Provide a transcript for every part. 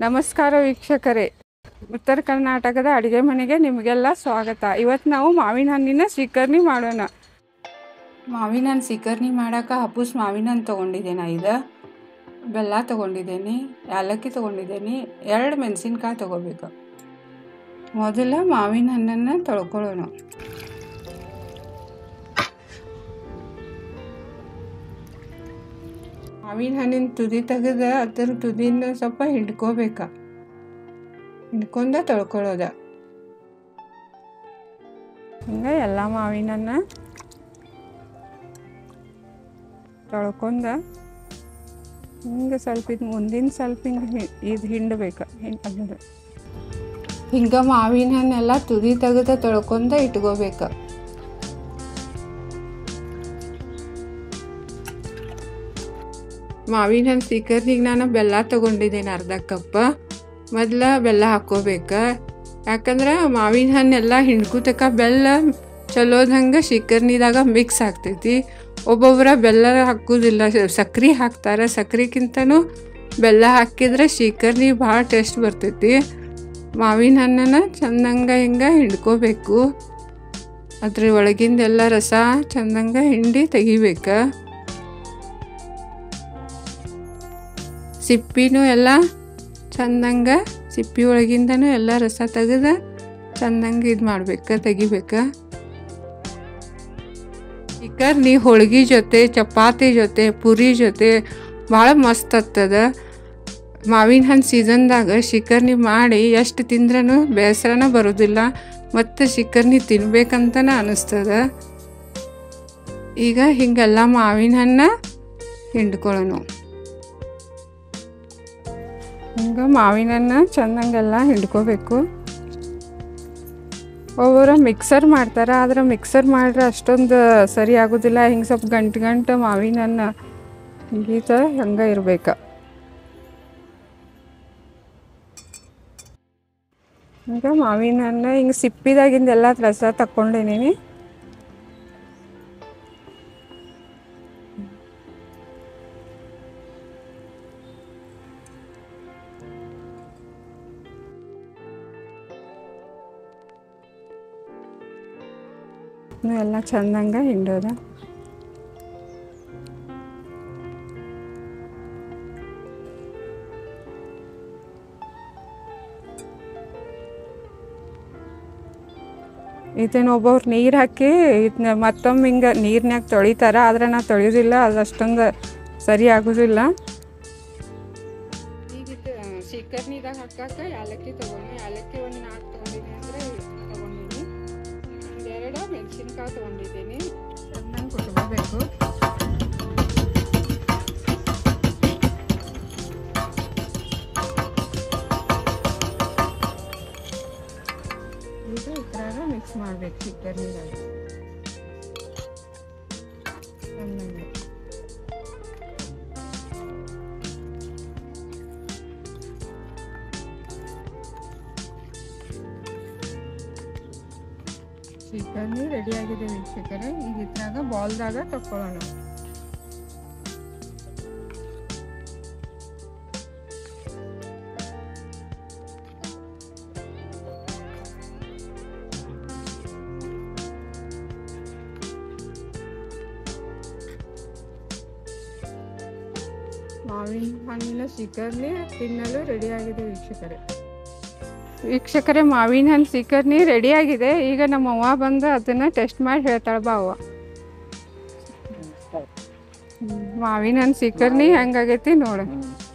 ನಮಸ್ಕಾರ ವೀಕ್ಷಕರೇ ಉತ್ತರ ಕರ್ನಾಟಕದ ಅಡುಗೆ ಮನೆಗೆ ನಿಮಗೆಲ್ಲ ಸ್ವಾಗತ ಇವತ್ತು ನಾವು ಮಾವಿನ ಹಣ್ಣಿನ ಸ್ವೀಕರಣೆ ಮಾಡೋಣ ಮಾವಿನ ಹಣ್ಣು ಸ್ವೀಕರಣೆ ಮಾಡೋಕೆ ಹಬ್ಬಸ್ ಮಾವಿನ ಹಣ್ಣು ತೊಗೊಂಡಿದ್ದೇನೆ ಇದು ಬೆಲ್ಲ ತೊಗೊಂಡಿದ್ದೀನಿ ಏಲಕ್ಕಿ ತೊಗೊಂಡಿದ್ದೀನಿ ಎರಡು ಮೆಣಸಿನ್ಕಾಯಿ ತೊಗೋಬೇಕು ಮೊದಲ ಮಾವಿನ ಹಣ್ಣನ್ನು ತೊಳ್ಕೊಳ್ಳೋಣ ಮಾವಿನ ಹಣ್ಣಿನ ತುದಿ ತೆಗೆದು ಅದ್ರ ತುದಿಯಿಂದ ಸ್ವಲ್ಪ ಹಿಂಡ್ಕೋಬೇಕ ಹಿಂಡ್ಕೊಂಡ ತೊಳ್ಕೊಳ್ಳೋದ ಹಂಗೆ ಎಲ್ಲ ಮಾವಿನ ಹಣ್ಣ ತೊಳ್ಕೊಂಡ ಹಿಂಗೆ ಸ್ವಲ್ಪ ಇದು ಮುಂದಿನ ಸ್ವಲ್ಪ ಹಿಂಗೆ ಇದು ಹಿಂಡ್ಬೇಕು ಹಿಂಗೆ ಅಂದ್ರೆ ಹಿಂಗೆ ಮಾವಿನ ಹಣ್ಣೆಲ್ಲ ತುದಿ ತೆಗೆದು ತೊಳ್ಕೊಂಡ ಇಟ್ಕೋಬೇಕು ಮಾವಿನ ಹಣ್ಣು ಸೀಕರ್ನಿಗೆ ನಾನು ಬೆಲ್ಲ ತೊಗೊಂಡಿದ್ದೇನೆ ಅರ್ಧ ಕಪ್ ಮೊದಲ ಬೆಲ್ಲ ಹಾಕ್ಕೋಬೇಕು ಯಾಕಂದ್ರೆ ಮಾವಿನ ಹಣ್ಣೆಲ್ಲ ಹಿಂಡ್ಕೂತಕ ಬೆಲ್ಲ ಚಲೋದಂಗೆ ಶಿಕರ್ನಿದಾಗ ಮಿಕ್ಸ್ ಆಗ್ತೈತಿ ಒಬ್ಬೊಬ್ಬರ ಬೆಲ್ಲ ಹಾಕೋದಿಲ್ಲ ಸಕ್ರೆ ಹಾಕ್ತಾರೆ ಸಕ್ರೆಗಿಂತನೂ ಬೆಲ್ಲ ಹಾಕಿದ್ರೆ ಶಿಕರ್ನಿ ಭಾಳ ಟೇಸ್ಟ್ ಬರ್ತೈತಿ ಮಾವಿನ ಹಣ್ಣನ್ನು ಚಂದಂಗೆ ಹಿಂಗೆ ಹಿಂಡ್ಕೋಬೇಕು ಅದ್ರ ಒಳಗಿಂದೆಲ್ಲ ರಸ ಚಂದಂಗೆ ಹಿಂಡಿ ತೆಗಿಬೇಕು ಸಿಪ್ಪಿನೂ ಎಲ್ಲ ಚಂದಂಗೆ ಸಿಪ್ಪಿ ಒಳಗಿಂದನೂ ಎಲ್ಲ ರಸ ತೆಗೆದು ಚಂದಂಗೆ ಇದು ಮಾಡ್ಬೇಕು ತೆಗಿಬೇಕು ಚಿಕರ್ನಿ ಹೋಳ್ಗೆ ಜೊತೆ ಚಪಾತಿ ಜೊತೆ ಪುರಿ ಜೊತೆ ಭಾಳ ಮಸ್ತ್ ಆಗ್ತದ ಮಾವಿನ ಹಣ್ಣು ಸೀಸನ್ದಾಗ ಶಿಕರ್ನಿ ಮಾಡಿ ಎಷ್ಟು ತಿಂದ್ರೂ ಬೇಸರನ ಬರೋದಿಲ್ಲ ಮತ್ತು ಶಿಕರ್ನಿ ತಿನ್ಬೇಕಂತನ ಅನಿಸ್ತದ ಈಗ ಹಿಂಗೆಲ್ಲ ಮಾವಿನ ಹಣ್ಣ ಹಿಂಡ್ಕೊಳ್ಳೋಣ ಹಿಂಗೆ ಮಾವಿನ ಹಣ್ಣು ಚೆಂದಂಗೆಲ್ಲ ಹಿಂಡ್ಕೋಬೇಕು ಒಬ್ಬರು ಮಿಕ್ಸರ್ ಮಾಡ್ತಾರೆ ಆದ್ರೆ ಮಿಕ್ಸರ್ ಮಾಡಿದ್ರೆ ಅಷ್ಟೊಂದು ಸರಿ ಆಗೋದಿಲ್ಲ ಹಿಂಗೆ ಸ್ವಲ್ಪ ಗಂಟು ಗಂಟು ಮಾವಿನ ಹಣ್ಣು ಗೀತ ಹಂಗೆ ಇರ್ಬೇಕು ಹಿಂಗೆ ಮಾವಿನ ಹಣ್ಣು ಹಿಂಗೆ ಸಿಪ್ಪಿದಾಗಿಂದೆಲ್ಲ ರಸ ತಕ್ಕೊಂಡೇನಿ ಎಲ್ಲ ಚಂದಂಗೆ ಹಿಂಡೋದ ಇದನ್ನ ಒಬ್ಬೊಬ್ರು ನೀರು ಹಾಕಿ ಇದನ್ನ ಮತ್ತೊಮ್ಮೆ ಹಿಂಗೆ ನೀರ್ನ್ಯಾಗ ತೊಳಿತಾರೆ ಆದ್ರೆ ನಾ ತೊಳೆಯೋದಿಲ್ಲ ಅದು ಅಷ್ಟೊಂದು ಸರಿ ಆಗೋದಿಲ್ಲ ಈಗ ಶಿಕರ್ನಿದಾಗ ಹಾಕಾಕ ಯಾಲಕ್ಕಿ ತೊಗೊಂಡು ಯಾಲಕ್ಕಿ ಒಂದು ನಾಲ್ಕು ತೊಗೊಂಡಿದ್ದೀನಿ ಅಂದರೆ ತೊಗೊಂಡಿದ್ದೀನಿ ಒಂದೆರಡು ಮೆಣಸಿನ್ಕಾಯಿ ತೊಗೊಂಡಿದ್ದೀನಿ ಚೆನ್ನಾಗಿ ಕೊಟ್ಕೋಬೇಕು ಈಗ ಇದ್ರಾಗ ಮಿಕ್ಸ್ ಮಾಡ್ಬೇಕು ಚಿಕನ್ನಿದಾಗ ಚೆನ್ನಾಗಿ ಚಿಕನ್ ರೆಡಿ ಆಗಿದೆ ವೀಕ್ಷಕರೇ ಈಗ ಇದ್ರಾಗ ಬಾಲ್ದಾಗ ತಕ್ಕೊಳ್ಳೋಣ ಮಾವಿನ ಹಣ್ಣಿನ ಶಿಕರ್ನಿ ತಿನ್ನಲು ರೆಡಿಯಾಗಿದೆ ವೀಕ್ಷಕರೇ ವೀಕ್ಷಕರೇ ಮಾವಿನ ಹಣ್ಣು ಶಿಕರ್ನಿ ರೆಡಿಯಾಗಿದೆ ಈಗ ನಮ್ಮ ಅವ್ವ ಬಂದು ಅದನ್ನು ಟೆಸ್ಟ್ ಮಾಡಿ ಹೇಳ್ತಾಳೆ ಬಾ ಅವ್ವ ಹ್ಮ್. ಮಾವಿನ ಹಣ್ಣು ಶಿಕರ್ನಿ ಹೆಂಗಾಗೈತಿ ನೋಡು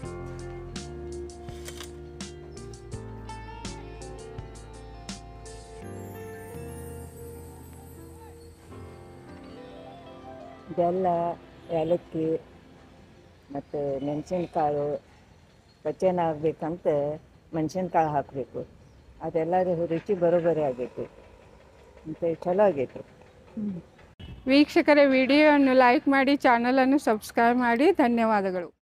ಬೆಲ್ಲ ಏಲಕ್ಕಿ ಮತ್ತು ಮೆಣಸಿನ್ಕಾಳು ಪಚನ ಆಗಬೇಕಂತ ಮೆಣಸಿನ್ಕಾಳು ಹಾಕಬೇಕು ಅದೆಲ್ಲ ರುಚಿ ಬರೋಬ್ಬರಿ ಆಗಬೇಕು ಮತ್ತು ಚಲೋ ಆಗೈತಿ ವೀಕ್ಷಕರೇ ವಿಡಿಯೋವನ್ನು ಲೈಕ್ ಮಾಡಿ ಚಾನಲನ್ನು ಸಬ್ಸ್ಕ್ರೈಬ್ ಮಾಡಿ ಧನ್ಯವಾದಗಳು